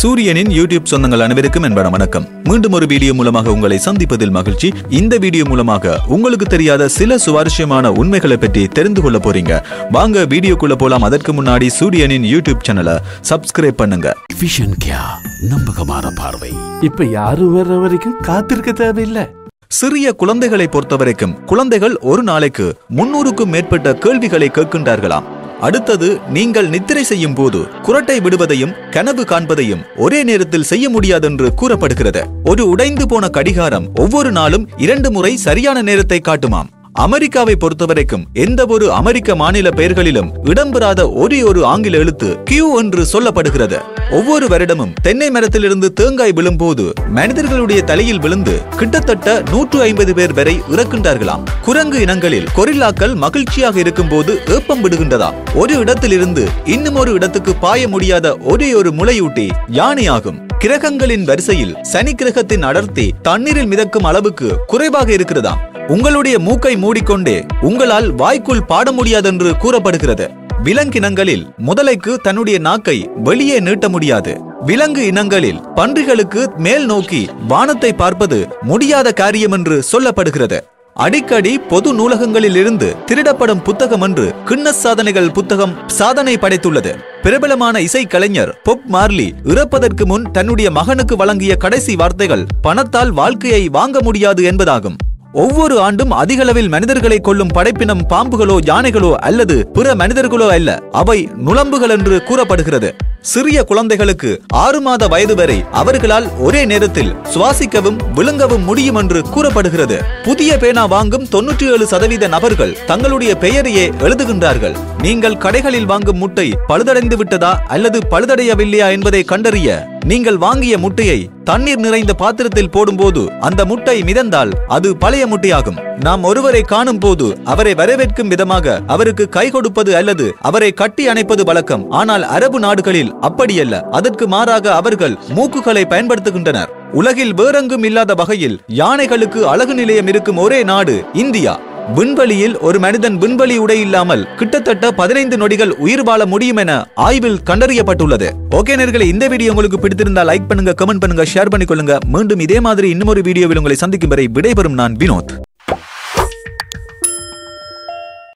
சூரியனின் யூடியூப் சொந்தங்கள் அனைவருக்கும் என்பன வணக்கம் மீண்டும் ஒரு வீடியோ மூலமாக உங்களை சந்திப்பதில் மகிழ்ச்சி இந்த வீடியோ மூலமாக உங்களுக்கு தெரியாத சில சுவாரஸ்யமான உண்மைகளை பற்றி தெரிந்து கொள்ள போறீங்க வாங்க வீடியோக்குள்ள போலாம் அதற்கு முன்னாடி சூரியனின் யூடியூப் சேனலை சப்ஸ்கிரைப் பண்ணுங்க விஷன் கியா நம்பகமான பார்வை இப்ப யாரும் வர்ற வரைக்கும் காத்திருக்க தேவையில்லை சிறிய குழந்தைகளை பொறுத்தவரைக்கும் குழந்தைகள் ஒரு நாளைக்கு முன்னூறுக்கும் மேற்பட்ட கேள்விகளை கேட்கின்றார்களாம் அடுத்தது நீங்கள் நித்திரை செய்யும் போது குரட்டை விடுவதையும் கனவு காண்பதையும் ஒரே நேரத்தில் செய்ய முடியாதென்று கூறப்படுகிறது ஒரு உடைந்து போன கடிகாரம் ஒவ்வொரு நாளும் இரண்டு முறை சரியான நேரத்தை காட்டுமாம் அமெரிக்காவை பொறுத்தவரைக்கும் எந்த ஒரு அமெரிக்க மாநில பெயர்களிலும் இடம்பெறாத ஒரே ஒரு ஆங்கில எழுத்து கியூ என்று சொல்லப்படுகிறது ஒவ்வொரு வருடமும் தென்னை மரத்திலிருந்து தேங்காய் விழும்போது மனிதர்களுடைய தலையில் விழுந்து கிட்டத்தட்ட நூற்று ஐம்பது பேர் வரை இறக்கின்றார்களாம் குரங்கு இனங்களில் கொரில்லாக்கள் மகிழ்ச்சியாக இருக்கும்போது ஏப்பம் விடுகின்றதாம் ஒரு இடத்திலிருந்து இன்னும் ஒரு இடத்துக்கு பாய முடியாத ஒரே ஒரு முளையூட்டி யானையாகும் கிரகங்களின் வரிசையில் சனி கிரகத்தின் அடர்த்தி தண்ணீரில் மிதக்கும் அளவுக்கு குறைவாக இருக்கிறதாம் உங்களுடைய மூக்கை மூடிக்கொண்டே உங்களால் வாய்க்குள் பாட முடியாதென்று கூறப்படுகிறது விலங்கினங்களில் முதலைக்கு தன்னுடைய நாக்கை வெளியே நீட்ட முடியாது விலங்கு இனங்களில் பன்றிகளுக்கு மேல் நோக்கி வானத்தை பார்ப்பது முடியாத காரியம் என்று சொல்லப்படுகிறது அடிக்கடி பொது நூலகங்களில் இருந்து திருடப்படும் புத்தகம் என்று கின்னஸ் சாதனைகள் புத்தகம் சாதனை படைத்துள்ளது பிரபலமான இசைக்கலைஞர் பொப் மார்லி இறப்பதற்கு முன் தன்னுடைய மகனுக்கு வழங்கிய கடைசி வார்த்தைகள் பணத்தால் வாழ்க்கையை வாங்க முடியாது என்பதாகும் ஒவ்வொரு ஆண்டும் அதிகளவில் மனிதர்களை கொல்லும் படைப்பினம் பாம்புகளோ யானைகளோ அல்லது பிற மனிதர்களோ அல்ல அவை நுளம்புகள் என்று கூறப்படுகிறது சிறிய குழந்தைகளுக்கு ஆறு மாத வயது வரை அவர்களால் ஒரே நேரத்தில் சுவாசிக்கவும் விழுங்கவும் முடியும் என்று கூறப்படுகிறது புதிய பேனா வாங்கும் தொன்னூற்றி ஏழு சதவீத நபர்கள் தங்களுடைய பெயரையே எழுதுகின்றார்கள் நீங்கள் கடைகளில் வாங்கும் முட்டை பழுதடைந்து விட்டதா அல்லது பழுதடையவில்லையா என்பதை கண்டறிய நீங்கள் வாங்கிய முட்டையை தண்ணீர் நிறைந்த பாத்திரத்தில் போடும்போது அந்த முட்டை மிதந்தால் அது பழைய முட்டையாகும் நாம் ஒருவரை காணும் போது அவரை வரவேற்கும் விதமாக அவருக்கு கை கொடுப்பது அல்லது அவரை கட்டி அணைப்பது வழக்கம் ஆனால் அரபு நாடுகளில் அப்படியல்ல அதற்கு மாறாக அவர்கள் மூக்குகளை பயன்படுத்துகின்றனர் உலகில் வேறெங்கும் இல்லாத வகையில் யானைகளுக்கு அழகு நிலையம் இருக்கும் ஒரே நாடு இந்தியா விண்வெளியில் ஒரு மனிதன் விண்வெளி உடை இல்லாமல் கிட்டத்தட்ட பதினைந்து நொடிகள் உயிர் வாழ முடியும் என ஆய்வில் கண்டறியப்பட்டுள்ளது ஓகே நேர்களே இந்த வீடியோ உங்களுக்கு பிடித்திருந்தால் லைக் பண்ணுங்க கமெண்ட் பண்ணுங்க ஷேர் பண்ணிக்கொள்ளுங்க மீண்டும் இதே மாதிரி இன்னும் ஒரு வீடியோவில் உங்களை சந்திக்கும் வரை விடைபெறும் நான் வினோத்